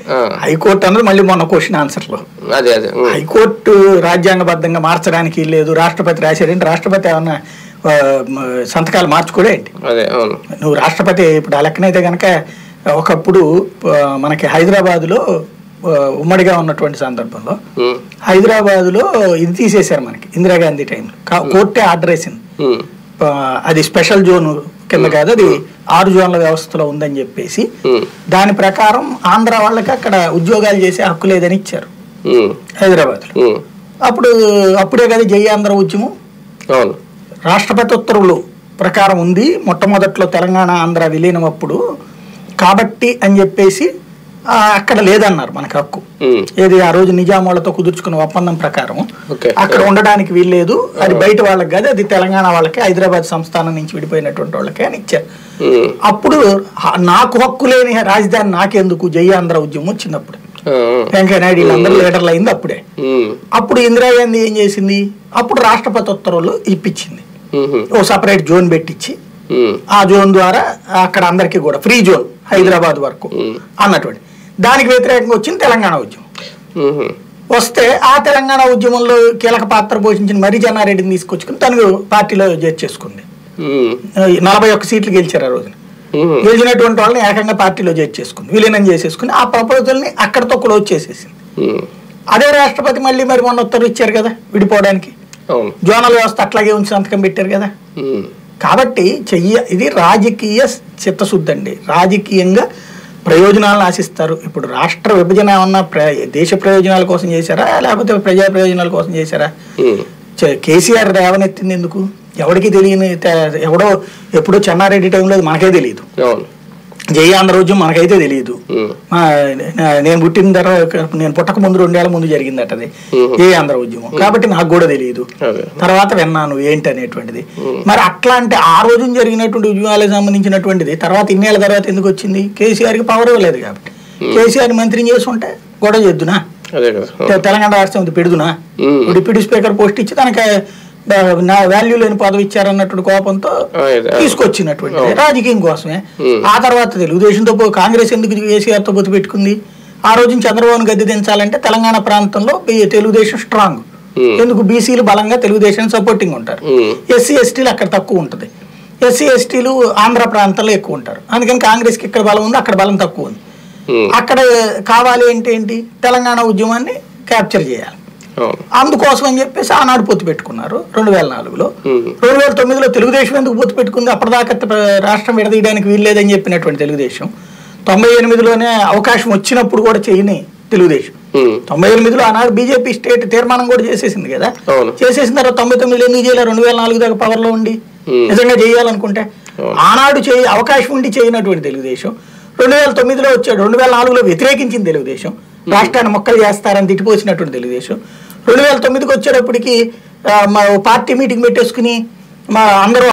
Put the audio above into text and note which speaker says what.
Speaker 1: ఆ.
Speaker 2: హైకోర్టు అన్నది మళ్ళీ మొన్న క్వశ్చన్ ఆన్సర్లో
Speaker 1: అదే అదే ఉమ్.
Speaker 2: హైకోర్టు రాజ్యాంగబద్ధంగా మార్చడానికి లేదు రాష్ట్రపతి రాశారేంటి రాష్ట్రపతి ఏమన్నా ఆ, మ, సంతకాలు మార్చుకోడే ఏంటి
Speaker 1: అదే అవును
Speaker 2: నువ్వు రాష్ట్రపతి ఇప్పుడు ఆ లెక్కనైతే కనుక ఒకప్పుడు ఆ, మనకి హైదరాబాదులో ఆ, ఉమ్మడిగా ఉన్నటువంటి సందర్భంలో
Speaker 1: ఉమ్.
Speaker 2: హైదరాబాదులో ఇది తీసేశారు మనకి ఇందిరాగాంధీ టైంలో కా- కోర్టే ఆర్డర్ వేసింది
Speaker 1: ఉమ్.
Speaker 2: ఆ, అది స్పెషల్ జోన్ కింద కాదు అది ఆరు జోన్ల వ్యవస్థలో ఉందని చెప్పేసి
Speaker 1: ఉమ్.
Speaker 2: దాని ప్రకారం ఆంధ్ర వాళ్ళకి అక్కడ ఉద్యోగాలు చేసే హక్కు లేదని ఇచ్చారు
Speaker 1: ఉమ్.
Speaker 2: హైదరాబాద్లో
Speaker 1: ఉమ్.
Speaker 2: అప్పుడు అప్పుడే కదా జై ఆంధ్ర ఉద్యమం
Speaker 1: అవును
Speaker 2: రాష్ట్రపతి ఉత్తర్వులు ప్రకారం ఉంది మొట్టమొదట్లో తెలంగాణ ఆంధ్ర విలీనం అప్పుడు కాబట్టి అని చెప్పేసి ఆ, అక్కడ లేదన్నారు మనకు హక్కు
Speaker 1: ఉమ్.
Speaker 2: ఏది ఆ రోజు నిజామాలతో కుదుర్చుకున్న ఒప్పందం ప్రకారం
Speaker 1: ఓకే.
Speaker 2: అక్కడ ఉండడానికి వీల్లేదు అది బయట వాళ్ళకి కాదు అది తెలంగాణ వాళ్ళకి హైదరాబాద్ సంస్థానం నుంచి విడిపోయినటువంటి వాళ్ళకి అని ఇచ్చారు
Speaker 1: ఉమ్.
Speaker 2: అప్పుడు హ- నాకు హక్కు లేని రాజధాని నాకెందుకు జై ఆంధ్ర ఉద్యమం వచ్చినప్పుడు
Speaker 1: ఆ, ఆ.
Speaker 2: వెంకయ్యనాయుడు వీళ్ళందరూ లీడర్లు అయింది అప్పుడే
Speaker 1: ఉమ్.
Speaker 2: అప్పుడు ఇందిరాగాంధీ ఏం చేసింది అప్పుడు రాష్ట్రపతి ఉత్తర్వులు ఇప్పించింది
Speaker 1: ఉమ్.
Speaker 2: ఓ సపరేట్ జోన్ పెట్టించి
Speaker 1: ఉమ్.
Speaker 2: ఆ జోన్ ద్వారా అక్కడ అందరికీ కూడా ఫ్రీ జోన్ హైదరాబాద్ వరకు అన్నటువంటి దానికి వ్యతిరేకంగా వచ్చింది తెలంగాణ ఉద్యమం
Speaker 1: ఉమ్.
Speaker 2: వస్తే ఆ తెలంగాణ ఉద్యమంలో కీలక పాత్ర పోషించిన మర్రి జనారెడ్డిని తీసుకొచ్చుకుని తను పార్టీలో చేర్చేసుకుంది
Speaker 1: ఉమ్.
Speaker 2: నలభై ఒక్క సీట్లు గెలిచారు ఆ రోజున
Speaker 1: ఉమ్.
Speaker 2: గెలిచినటువంటి వాళ్ళని ఏకంగా పార్టీలో చేర్చేసుకుంది విలీనం చేసేసుకుని ఆ ప్రపోజల్ని అక్కడతో క్లోజ్ చేసేసింది
Speaker 1: ఉమ్.
Speaker 2: అదే రాష్ట్రపతి మళ్ళీ మరి మొన్న ఉత్తర్వు ఇచ్చారు కదా విడిపోవడానికి
Speaker 1: అవును
Speaker 2: జోనల్ వ్యవస్థ అట్లాగే ఉంచి సంతకం పెట్టారు కదా
Speaker 1: ఉమ్.
Speaker 2: కాబట్టి చెయ్య ఇది రాజకీయ చిత్తశుద్ధి అండి రాజకీయంగా ప్రయోజనాలను ఆశిస్తారు ఇప్పుడు రాష్ట్ర విభజన ఏమన్నా ప్ర దేశ ప్రయోజనాల కోసం చేశారా లేకపోతే ప్రజా ప్రయోజనాల కోసం చేశారా
Speaker 1: ఉమ్.
Speaker 2: చ- కేసీఆర్ రేవనెత్తింది ఎందుకు ఎవరికి తెలియని తే- ఎవడో ఎప్పుడో చెన్నారెడ్డి టైంలో అది మనకే తెలియదు
Speaker 1: అవును
Speaker 2: జై ఆంధ్ర ఉద్యమం మనకైతే తెలియదు
Speaker 1: ఉమ్.
Speaker 2: మా నే- నేను పుట్టిన తర్వాత నేను పుట్టక ముందు రెండేళ్ల ముందు జరిగిందట అది
Speaker 1: మ్మ్.
Speaker 2: ఏ ఆంధ్ర ఉద్యమం కాబట్టి నాకు కూడా తెలియదు
Speaker 1: అదే
Speaker 2: తర్వాత విన్నాను ఏంటి అనేటువంటిది మరి అట్లాంటి ఆ రోజున జరిగినటువంటి ఉద్యమాలకు సంబంధించినటువంటిది తర్వాత ఇన్నేళ్ల తర్వాత ఎందుకు వచ్చింది కేసీఆర్కి పవర్ ఇవ్వలేదు కాబట్టి కేసీఆర్ మంత్రిని చేసి ఉంటే గొడవ చేద్దునా
Speaker 1: అదే కదా
Speaker 2: తె- తెలంగాణ రాష్ట్రం ఇది పెడుదునా
Speaker 1: మ్మ్.
Speaker 2: డిప్యూటీ స్పీకర్ పోస్ట్ ఇచ్చి తనకి ఆ, నా వాల్యూ లేని పదవి ఇచ్చారన్నటువంటి కోపంతో
Speaker 1: ఆ, ఇదే.
Speaker 2: తీసుకొచ్చినటువంటి
Speaker 1: అవును.
Speaker 2: రాజకీయం కోసమే
Speaker 1: మ్మ్.
Speaker 2: ఆ తర్వాత తెలుగుదేశంతో పో- కాంగ్రెస్ ఎందుకు కేసీఆర్తో పొత్తు పెట్టుకుంది ఆ రోజు చంద్రబాబును గద్దె దించాలంటే తెలంగాణ ప్రాంతంలో బి- తెలుగుదేశం స్ట్రాంగ్
Speaker 1: మ్మ్.
Speaker 2: ఎందుకు బీసీలు బలంగా తెలుగుదేశం సపోర్టింగ్ ఉంటారు
Speaker 1: మ్మ్.
Speaker 2: ఎస్సీ ఎస్టీలు అక్కడ తక్కువ ఉంటుంది ఎస్సీ ఎస్టీలు ఆంధ్ర ప్రాంతంలో ఎక్కువ ఉంటారు అందుకని కాంగ్రెస్కి ఇక్కడ బలం ఉంది అక్కడ బలం తక్కువ ఉంది
Speaker 1: ఉమ్.
Speaker 2: అక్కడ కావాలి అంటే ఏంటి తెలంగాణ ఉద్యమాన్ని క్యాప్చర్ చేయాలి
Speaker 1: అవును
Speaker 2: అందుకోసం అని చెప్పేసి ఆనాడు పొత్తు పెట్టుకున్నారు రెండు వేల నాలుగులో
Speaker 1: ఉమ్.
Speaker 2: రెండు వేల తొమ్మిదిలో తెలుగుదేశం ఎందుకు పొత్తు పెట్టుకుంది అప్పటిదాకా త- రాష్ట్రం విడదీయడానికి వీల్లేదని చెప్పినటువంటి తెలుగుదేశం తొంభై ఎనిమిదిలోనే అవకాశం వచ్చినప్పుడు కూడా చేయని తెలుగుదేశం
Speaker 1: ఉమ్.
Speaker 2: తొంభై ఎనిమిదిలో ఆనాడు బీజేపీ స్టేట్ తీర్మానం కూడా చేసేసింది కదా
Speaker 1: అవును.
Speaker 2: చేసేసిన తర్వాత తొంభై తొమ్మిదిలో ఎందుకు చేయలేదు రెండు వేల నాలుగు దాకా పవర్లో ఉండి
Speaker 1: ఉమ్.
Speaker 2: నిజంగా చేయాలనుకుంటే
Speaker 1: అవును.
Speaker 2: ఆనాడు చేయ అవకాశం ఉండి చేయనటువంటి తెలుగుదేశం రెండు వేల తొమ్మిదిలో వచ్చాడు రెండు వేల నాలుగులో వ్యతిరేకించింది తెలుగుదేశం రాష్ట్రాన్ని మొక్కలు చేస్తారని తిట్టిపోసినటువంటి తెలుగుదేశం రెండు వేల తొమ్మిదికి వచ్చేటప్పటికి ఆ, మా ఓ పార్టీ మీటింగ్ పెట్టేసుకుని మా అందరూ